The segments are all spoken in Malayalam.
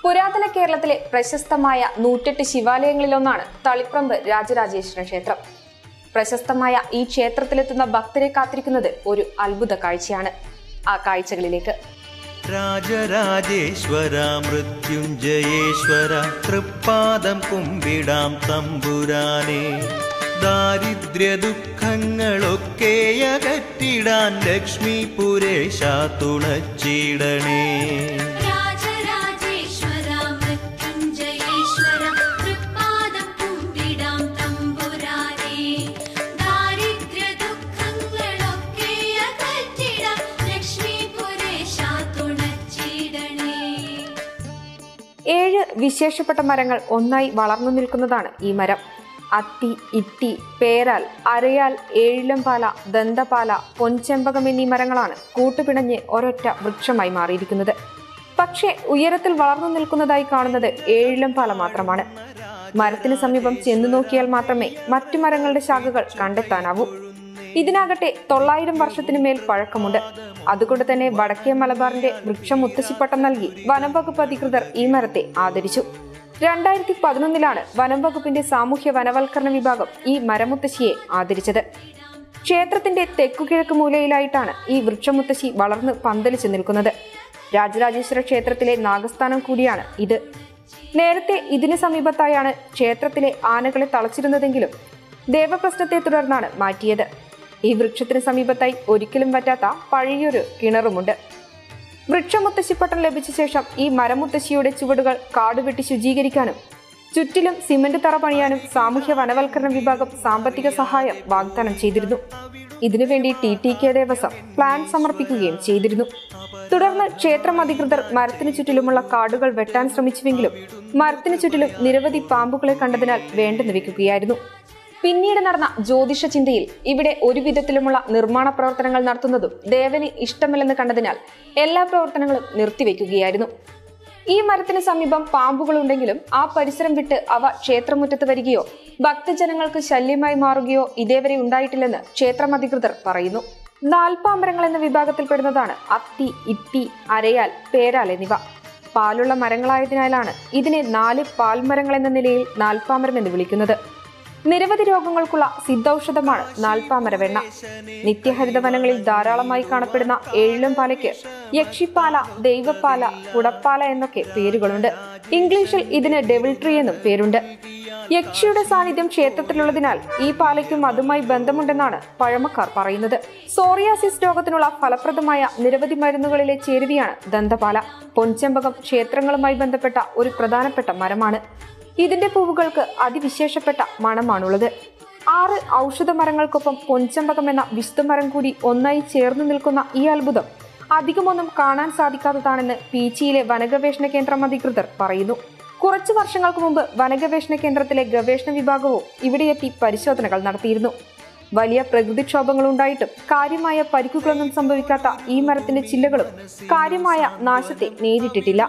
പുരാതന കേരളത്തിലെ പ്രശസ്തമായ നൂറ്റെട്ട് ശിവാലയങ്ങളിലൊന്നാണ് തളിപ്രമ്പ് രാജരാജേശ്വര ക്ഷേത്രം പ്രശസ്തമായ ഈ ക്ഷേത്രത്തിലെത്തുന്ന ഭക്തരെ കാത്തിരിക്കുന്നത് ഒരു അത്ഭുത കാഴ്ചയാണ് ആ കാഴ്ചകളിലേക്ക് രാജരാജേശ്വര മൃത്യുഞ്ജയേശ്വര തൃപ്പാദം കുമ്പിടാം തമ്പുരാനെ ദാരിദ്ര്യ ദുഃഖങ്ങളൊക്കെ അകറ്റിടാൻ ലക്ഷ്മി പുരേശ തുണച്ചിടണേ രാജരാജേശ്വര മൃത്യുഞ്ജയേശ്വര തൃപ്പാദം കുമ്പിടാം തമ്പുരാനെ ദാരിദ്ര്യ ദുഃഖങ്ങളൊക്കെ അകറ്റിടാം ലക്ഷ്മി പുരേശ തുണച്ചിടണേ ഏഴ് വിശേഷപ്പെട്ട മരങ്ങൾ ഒന്നായി വളർന്നു നിൽക്കുന്നതാണ് ഈ മരം അത്തി ഇത്തി പേരാൽ അരയാൽ ഏഴിലംപാല ദന്തപാല പൊൻചെമ്പകം എന്നീ മരങ്ങളാണ് കൂട്ടുപിണഞ്ഞ് ഒരൊറ്റ വൃക്ഷമായി മാറിയിരിക്കുന്നത് പക്ഷേ ഉയരത്തിൽ വളർന്നു നിൽക്കുന്നതായി കാണുന്നത് ഏഴിലംപാല മാത്രമാണ് മരത്തിന് സമീപം ചെന്നു നോക്കിയാൽ മാത്രമേ മറ്റു മരങ്ങളുടെ ശാഖകൾ കണ്ടെത്താനാവൂ ഇതിനാകട്ടെ തൊള്ളായിരം വർഷത്തിനു മേൽ പഴക്കമുണ്ട് അതുകൊണ്ട് തന്നെ വടക്കേ മലബാറിന്റെ വൃക്ഷം മുത്തശ്ശിപ്പട്ടം നൽകി വനം വകുപ്പ് അധികൃതർ ഈ മരത്തെ ആദരിച്ചു രണ്ടായിരത്തി പതിനൊന്നിലാണ് വനം വകുപ്പിന്റെ സാമൂഹ്യ വനവൽക്കരണ വിഭാഗം ഈ മരമുത്തശ്ശിയെ ആദരിച്ചത് ക്ഷേത്രത്തിന്റെ തെക്കുകിഴക്ക് മൂലയിലായിട്ടാണ് ഈ വൃക്ഷമുത്തശ്ശി വളർന്ന് പന്തലിച്ചു നിൽക്കുന്നത് രാജരാജേശ്വര ക്ഷേത്രത്തിലെ നാഗസ്ഥാനം കൂടിയാണ് ഇത് നേരത്തെ ഇതിന് സമീപത്തായാണ് ക്ഷേത്രത്തിലെ ആനകളെ തളച്ചിരുന്നതെങ്കിലും ദേവപ്രശ്നത്തെ തുടർന്നാണ് മാറ്റിയത് ഈ വൃക്ഷത്തിന് സമീപത്തായി ഒരിക്കലും പറ്റാത്ത പഴയൊരു കിണറുമുണ്ട് വൃക്ഷമുത്തശ്ശിപ്പട്ടം ലഭിച്ച ശേഷം ഈ മരമുത്തശ്ശിയുടെ ചുവടുകൾ കാടുവെട്ടി ശുചീകരിക്കാനും ചുറ്റിലും സിമന്റ് തറ പണിയാനും സാമൂഹ്യ വനവൽക്കരണ വിഭാഗം സാമ്പത്തിക സഹായം വാഗ്ദാനം ചെയ്തിരുന്നു ഇതിനുവേണ്ടി T T K Devaswom plan സമർപ്പിക്കുകയും ചെയ്തിരുന്നു തുടർന്ന് ക്ഷേത്രം അധികൃതർ മരത്തിനു ചുറ്റിലുമുള്ള കാടുകൾ വെട്ടാൻ ശ്രമിച്ചുവെങ്കിലും മരത്തിനു ചുറ്റിലും നിരവധി പാമ്പുകളെ കണ്ടതിനാൽ വേണ്ടെന്ന് വെക്കുകയായിരുന്നു പിന്നീട് നടന്ന ജ്യോതിഷ ചിന്തയിൽ ഇവിടെ ഒരു വിധത്തിലുമുള്ള നിർമ്മാണ പ്രവർത്തനങ്ങൾ നടത്തുന്നതും ദേവന് ഇഷ്ടമല്ലെന്ന് കണ്ടതിനാൽ എല്ലാ പ്രവർത്തനങ്ങളും നിർത്തിവെക്കുകയായിരുന്നു ഈ മരത്തിന് സമീപം പാമ്പുകളുണ്ടെങ്കിലും ആ പരിസരം വിട്ട് അവ ക്ഷേത്രമുറ്റത്ത് വരികയോ ഭക്തജനങ്ങൾക്ക് ശല്യമായി മാറുകയോ ഇതേവരെ ഉണ്ടായിട്ടില്ലെന്ന് ക്ഷേത്രം അധികൃതർ പറയുന്നു നാൽപ്പാമരങ്ങൾ എന്ന വിഭാഗത്തിൽപ്പെടുന്നതാണ് അത്തി ഇത്തി അരയാൽ പേരാൽ എന്നിവ പാലുള്ള മരങ്ങളായതിനാലാണ് ഇതിനെ നാല് പാൽമരങ്ങൾ എന്ന നിലയിൽ നാൽപ്പാമരം എന്ന് വിളിക്കുന്നത് നിരവധി രോഗങ്ങൾക്കുള്ള സിദ്ധൌഷധമാണ് നാൽപ്പാമര വെണ്ണ നിത്യഹരിത വനങ്ങളിൽ ധാരാളമായി കാണപ്പെടുന്ന ഏഴിലും പാലയ്ക്ക് യക്ഷിപ്പാല ദൈവപ്പാല കുടപ്പാല എന്നൊക്കെ പേരുകളുണ്ട് ഇംഗ്ലീഷിൽ ഇതിന് ഡെവിൾ ട്രീ എന്നും പേരുണ്ട് യക്ഷിയുടെ സാന്നിധ്യം ക്ഷേത്രത്തിലുള്ളതിനാൽ ഈ പാലയ്ക്കും അതുമായി ബന്ധമുണ്ടെന്നാണ് പഴമക്കാർ പറയുന്നത് സോറിയാസിസ് രോഗത്തിനുള്ള ഫലപ്രദമായ നിരവധി മരുന്നുകളിലെ ചേരുവയാണ് ദന്തപാല പൊൻചെമ്പകം ക്ഷേത്രങ്ങളുമായി ബന്ധപ്പെട്ട ഒരു പ്രധാനപ്പെട്ട മരമാണ് ഇതിന്റെ പൂവുകൾക്ക് അതിവിശേഷപ്പെട്ട മണമാണുള്ളത് ആറ് ഔഷധ മരങ്ങൾക്കൊപ്പം പൊൻചമ്പകം എന്ന വിശുദ്ധമരം കൂടി ഒന്നായി ചേർന്ന് നിൽക്കുന്ന ഈ അത്ഭുതം അധികമൊന്നും കാണാൻ സാധിക്കാത്തതാണെന്ന് പീച്ചിയിലെ വനഗവേഷണ കേന്ദ്രം അധികൃതർ പറയുന്നു കുറച്ചു വർഷങ്ങൾക്ക് മുമ്പ് വനഗവേഷണ കേന്ദ്രത്തിലെ ഗവേഷണ വിഭാഗവും ഇവിടെയെത്തി പരിശോധനകൾ നടത്തിയിരുന്നു വലിയ പ്രകൃതിക്ഷോഭങ്ങൾ ഉണ്ടായിട്ടും കാര്യമായ പരിക്കുകളൊന്നും സംഭവിക്കാത്ത ഈ മരത്തിന്റെ ചില്ലകളും കാര്യമായ നാശത്തെ നേരിട്ടിട്ടില്ല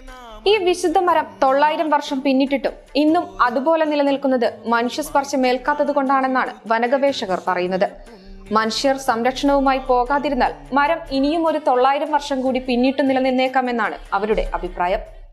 ഈ വിശുദ്ധ മരം തൊള്ളായിരം വർഷം പിന്നിട്ടിട്ടും ഇന്നും അതുപോലെ നിലനിൽക്കുന്നത് മനുഷ്യസ്പർശം ഏൽക്കാത്തത് കൊണ്ടാണെന്നാണ് വനഗവേഷകർ പറയുന്നത് മനുഷ്യർ സംരക്ഷണവുമായി പോകാതിരുന്നാൽ മരം ഇനിയും ഒരു തൊള്ളായിരം വർഷം കൂടി പിന്നിട്ട് നിലനിന്നേക്കാമെന്നാണ് അവരുടെ അഭിപ്രായം